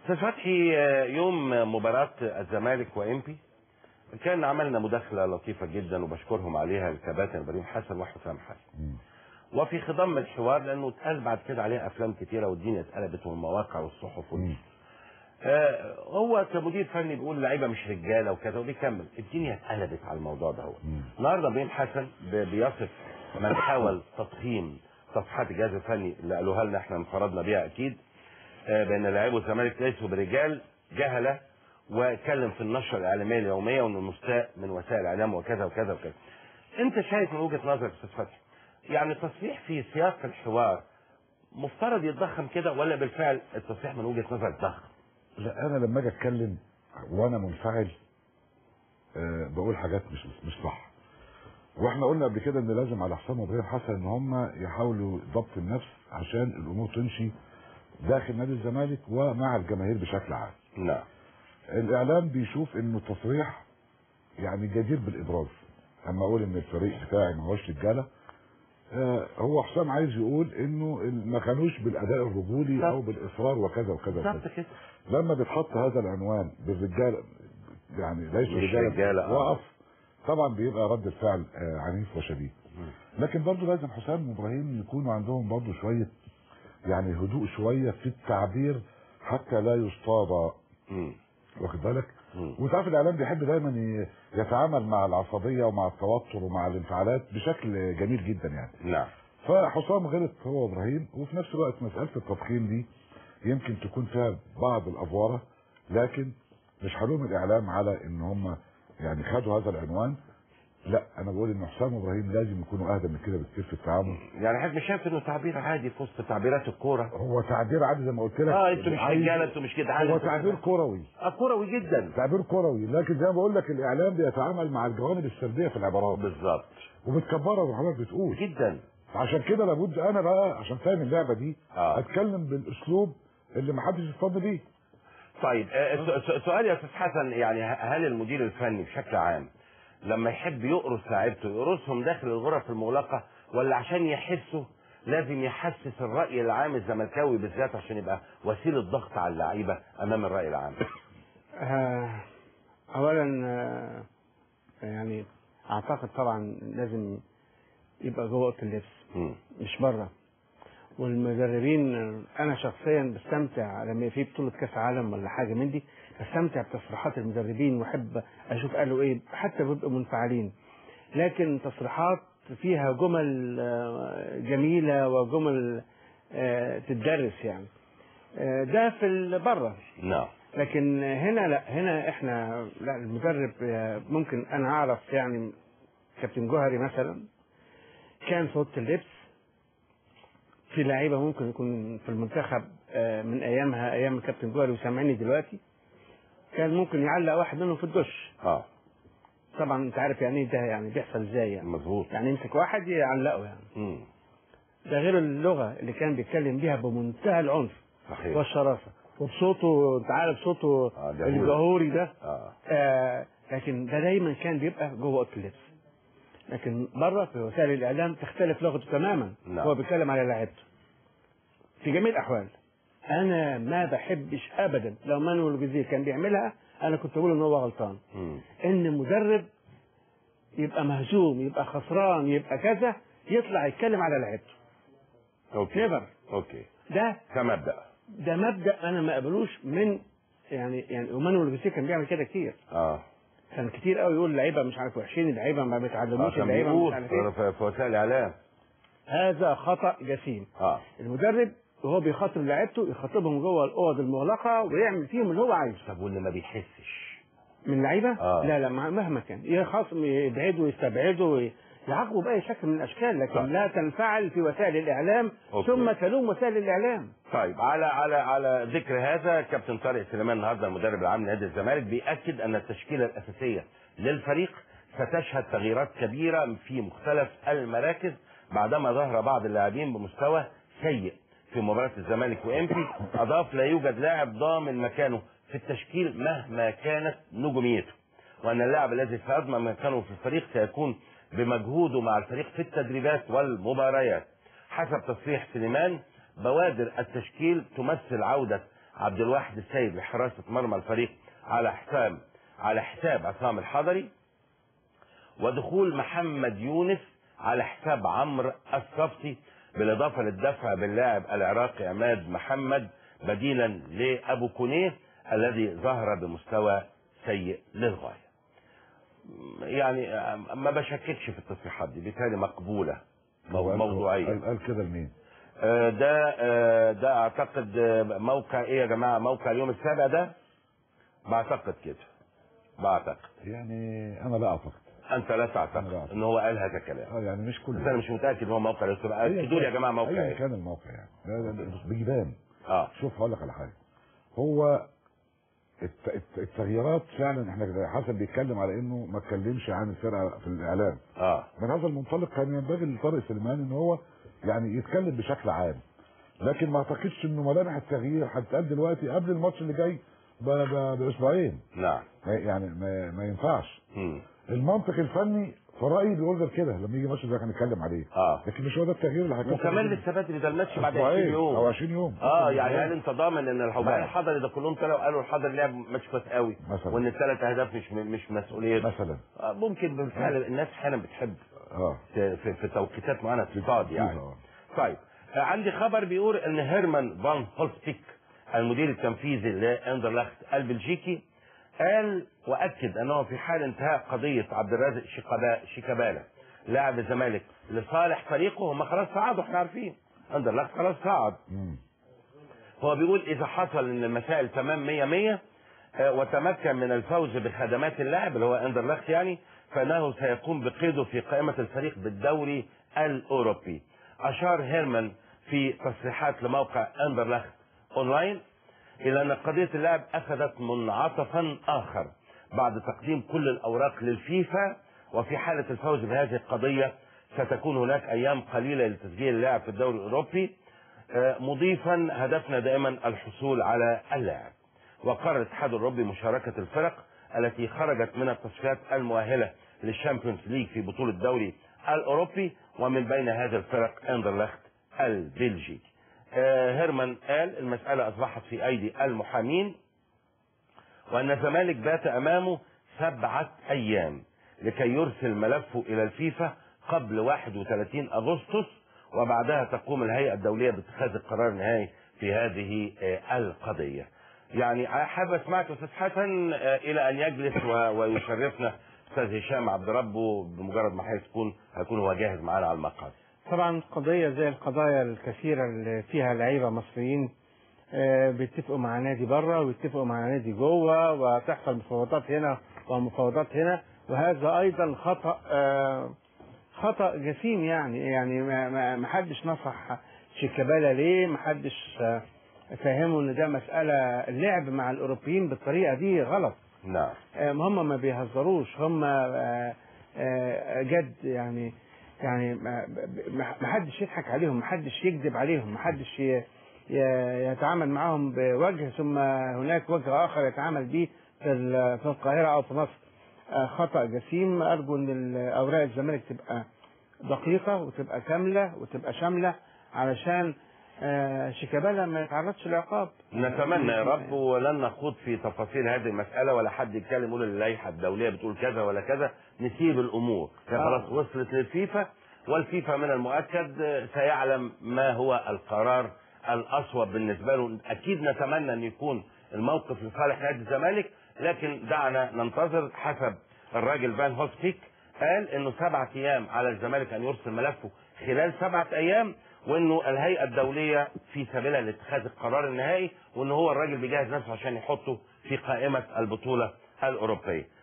استاذ فتحي آه، يوم مباراة الزمالك وامبي كان عملنا مداخلة لطيفة جدا وبشكرهم عليها الكباتن ابراهيم حسن وحسام حسن مم. وفي خضم الحوار لانه اتقال بعد كده عليها افلام كتيره والدنيا اتقلبت والمواقع والصحف وال... مم. آه هو كمدير فني بيقول اللعيبه مش رجاله وكذا وبيكمل الدنيا اتقلبت على الموضوع ده هو مم. النهارده ابراهيم حسن ب- بيصف من حاول تضخيم صفحات الجهاز الفني اللي قالوها لنا احنا انفردنا بيها اكيد آه بان لاعبو الزمالك ليسوا برجال جهله واتكلم في النشره الاعلاميه اليوميه وانه مستاء من وسائل الاعلام وكذا وكذا وكذا انت شايف من وجهه نظرك استاذ فتحي يعني التصريح في سياق الحوار مفترض يتضخم كده ولا بالفعل التصريح من وجهه نظرك ضخم لا انا لما اجي اتكلم وانا منفعل آه بقول حاجات مش مش صح واحنا قلنا قبل كده ان لازم على حسام وابراهيم حسن ان هم يحاولوا ضبط النفس عشان الامور تمشي داخل نادي الزمالك ومع الجماهير بشكل عام نعم الاعلام بيشوف انه التصريح يعني جدير بالابراز اما اقول ان الفريق بتاعي ما هوش رجاله آه هو حسام عايز يقول انه ال- ما كانوش بالاداء الرجولي او بالاصرار وكذا وكذا وكذا بالظبط كده لما بيتحط هذا العنوان بالرجال يعني ليسوا مش رجاله رجالة، آه. وقف طبعا بيبقى رد الفعل آه، عنيف وشديد لكن برضه لازم حسام وابراهيم يكونوا عندهم برضه شويه يعني هدوء شويه في التعبير حتى لا يصطاد مم. واخد بالك مم. وانت عارف الاعلام بيحب دايما ي- يتعامل مع العصبيه ومع التوتر ومع الانفعالات بشكل جميل جدا يعني نعم فحسام غلط هو وابراهيم وفي نفس الوقت مساله التضخيم دي يمكن تكون فيها بعض الافواره لكن مش هلوم الاعلام على ان هم يعني خدوا هذا العنوان لا انا بقول ان حسام وابراهيم لازم يكونوا اهدى من كده بكتير في التعامل يعني حضرتك مش شايف انه تعبير عادي في وسط تعبيرات الكوره هو تعبير عادي زي ما قلت لك اه انتوا مش عايز- رجاله انتوا مش جدعان هو انتوا تعبير كذا. كروي اه كروي جدا تعبير كروي لكن زي ما بقول لك الاعلام بيتعامل مع الجوانب السرديه في العبارات بالظبط وبتكبرها زي ما حضرتك بتقول جدا عشان كده لابد انا بقى عشان فاهم اللعبه دي آه. اتكلم بالاسلوب اللي محدش يصطاد بيه طيب آه، س- س- سؤال يا استاذ حسن يعني ه- هل المدير الفني بشكل عام لما يحب يقرص لاعيبته يقرصهم داخل الغرف المغلقه ولا عشان يحسوا لازم يحسس الراي العام الزملكاوي بالذات عشان يبقى وسيله ضغط على اللعيبه امام الراي العام آه، اولا آه، يعني اعتقد طبعا لازم يبقى جوه اوضه اللبس مم. مش بره والمدربين آه، انا شخصيا بستمتع لما في بطوله كاس عالم ولا حاجه من دي بستمتع بتصريحات المدربين واحب اشوف قالوا ايه حتى بيبقوا منفعلين لكن تصريحات فيها جمل آه، جميله وجمل آه، تدرس يعني آه، ده في ال- بره نعم لكن هنا لا هنا احنا لا المدرب آه، ممكن انا اعرف يعني كابتن جوهري مثلا كان في اوضه اللبس في لعيبه ممكن يكون في المنتخب آه، من ايامها ايام الكابتن جوهري وسامعني دلوقتي كان ممكن يعلق واحد منهم في الدش اه طبعا انت عارف يعني ايه ده يعني بيحصل ازاي يعني مظبوط يعني يمسك واحد يعلقه يعني مم. ده غير اللغه اللي كان بيتكلم بيها بمنتهى العنف صحيح والشراسه وبصوته انت عارف صوته آه، جهوري. الجهوري ده اه آه لكن ده دايما كان بيبقى جوه اوضه اللبس لكن بره في وسائل الاعلام تختلف لغته تماما نعم. هو بيتكلم على لعيبته في جميع الاحوال انا ما بحبش ابدا لو مانويل جوزيه كان بيعملها انا كنت بقول ان هو غلطان مم. ان مدرب يبقى مهزوم يبقى خسران يبقى كذا يطلع يتكلم على لعيبته اوكي نيفر اوكي ده كمبدا ده مبدا انا ما قبلوش من يعني يعني ومانويل جوزيه كان بيعمل كده كتير اه كان كتير قوي يقول اللعيبه مش عارف وحشين اللعيبه ما اه بيتعلموش كان اللعيبه مش بيقول عارف ايه في في وسائل الاعلام هذا خطا جسيم اه المدرب وهو بيخاطب لعيبته يخاطبهم جوه الاوض المغلقه ويعمل فيهم اللي هو عايزه طب واللي ما بيحسش من لعيبه آه. لا لا مع- مهما كان يخاصم يبعدوا يستبعدوا وي- يعاقبوا باي شكل من الاشكال لكن طيب. لا تنفعل في وسائل الاعلام أوكي. ثم تلوم وسائل الاعلام طيب على على على ذكر هذا كابتن طارق سليمان النهارده المدرب العام لنادي الزمالك بيأكد ان التشكيله الاساسيه للفريق ستشهد تغييرات كبيره في مختلف المراكز بعدما ظهر بعض اللاعبين بمستوى سيء في مباراه الزمالك وامبي اضاف لا يوجد لاعب ضامن مكانه في التشكيل مهما كانت نجوميته وان اللاعب الذي سيضمن مكانه في الفريق سيكون بمجهوده مع الفريق في التدريبات والمباريات حسب تصريح سليمان بوادر التشكيل تمثل عودة عبد الواحد السيد لحراسه مرمى الفريق على حساب على حساب عصام الحضري ودخول محمد يونس على حساب عمرو الصفتي بالاضافه للدفع باللاعب العراقي عماد محمد بديلا لابو كونيه الذي ظهر بمستوى سيء للغايه. يعني ما بشككش في التصريحات دي بالتالي مقبوله هو قال- موضوعيه قال, قال كده لمين؟ آه، ده آه، ده اعتقد آه، موقع ايه يا جماعه موقع اليوم السابع ده بعتقد كده بعتقد يعني انا لا اعتقد انت لا أنا لا تعتقد أعتقد. ان هو قال هذا الكلام اه يعني مش كل بس انا مش متاكد ان هو موقع اليوم السابع أيا اكدوا لي يا كان- جماعه موقع ايا ايه كان الموقع يعني لا- لا- لا، بيبان اه شوف هقول لك على حاجه هو الت- الت- التغييرات فعلا احنا حسن بيتكلم على انه ما اتكلمش عن الفرقه في الاعلام اه من هذا المنطلق كان ينبغي لطارق سليمان ان هو يعني يتكلم بشكل عام لكن ما اعتقدش انه ملامح التغيير هتتقال دلوقتي قبل الماتش اللي جاي ب- ب- باسبوعين نعم ما- يعني ما, ما ينفعش مم. المنطق الفني في رايي بيقول غير كده لما يجي ماتش زي اللي هنتكلم عليه اه لكن مش هو ده التغيير اللي هيكون وكمان لسه بدري ده الماتش بعد 20 أسبوعين او يوم 20 يوم اه يعني هل انت ضامن ان الحباء لا. الحضري ده كلهم طلعوا قالوا الحضري لعب ماتش كويس قوي مثلا. وان الثلاث اهداف مش مش مسؤوليه مثلا آه ممكن بالفعل الناس احيانا بتحب اه في, في, في توقيتات معينه تصطاد يعني آه. طيب آه، عندي خبر بيقول ان هيرمان فان هولستيك المدير التنفيذي لاندرلخت البلجيكي قال واكد انه في حال انتهاء قضيه عبد الرازق شيكابا- شيكابالا لاعب الزمالك لصالح فريقه هم خلاص صعدوا احنا عارفين اندرلخت خلاص صعد مم. هو بيقول اذا حصل ان المسائل تمام 100 100 آه، وتمكن من الفوز بخدمات اللاعب اللي هو اندرلخت يعني فانه سيقوم بقيده في قائمه الفريق بالدوري الاوروبي اشار هيرمان في تصريحات لموقع اندرلخت اونلاين الى ان قضيه اللاعب اخذت منعطفا اخر بعد تقديم كل الاوراق للفيفا وفي حاله الفوز بهذه القضيه ستكون هناك ايام قليله لتسجيل اللاعب في الدوري الاوروبي آه، مضيفا هدفنا دائما الحصول على اللاعب وقرر الاتحاد الاوروبي مشاركه الفرق التي خرجت من التصفيات المؤهله للشامبيونز ليج في بطوله الدوري الاوروبي ومن بين هذه الفرق اندرلخت البلجيكي آه، هيرمان قال المساله اصبحت في ايدي المحامين وان الزمالك بات امامه سبعه ايام لكي يرسل ملفه الى الفيفا قبل 31 اغسطس وبعدها تقوم الهيئه الدوليه باتخاذ القرار النهائي في هذه آه، القضيه. يعني حابب اسمعك يا استاذ حسن آه، الى ان يجلس و- ويشرفنا استاذ هشام عبد ربه بمجرد ما هيكون هيكون هو جاهز معانا على المقعد. طبعا قضية زي القضايا الكثيرة اللي فيها لعيبة مصريين آه، بيتفقوا مع نادي بره ويتفقوا مع نادي جوه وتحصل مفاوضات هنا ومفاوضات هنا وهذا ايضا خطأ آه، خطأ جسيم يعني يعني ما- ما ما حدش نصح شيكابالا ليه ما حدش آه، فهمه ان ده مسألة اللعب مع الاوروبيين بالطريقة دي غلط نعم. آه، هم ما بيهزروش هم آه، آه، جد يعني يعني ما ما- ما حدش يضحك عليهم ما حدش يكذب عليهم ما حدش ي- ي- يتعامل معهم بوجه ثم هناك وجه اخر يتعامل به في ال- في القاهره او في مصر آه، خطا جسيم ارجو ان ال- اوراق الزمالك تبقى دقيقه وتبقى كامله وتبقى شامله علشان آه، شيكابالا ما يتعرضش لعقاب نتمنى يا رب ولن نخوض في تفاصيل هذه المسألة ولا حد يتكلم يقول اللائحة الدولية بتقول كذا ولا كذا نسيب الأمور هي آه. خلاص وصلت للفيفا والفيفا من المؤكد سيعلم ما هو القرار الأصوب بالنسبة له أكيد نتمنى أن يكون الموقف لصالح نادي الزمالك لكن دعنا ننتظر حسب الراجل فان هوسبيك قال انه سبعة ايام على الزمالك ان يرسل ملفه خلال سبعة ايام وانه الهيئه الدوليه في سبيلها لاتخاذ القرار النهائي وان هو الراجل بيجهز نفسه عشان يحطه في قائمه البطوله الاوروبيه.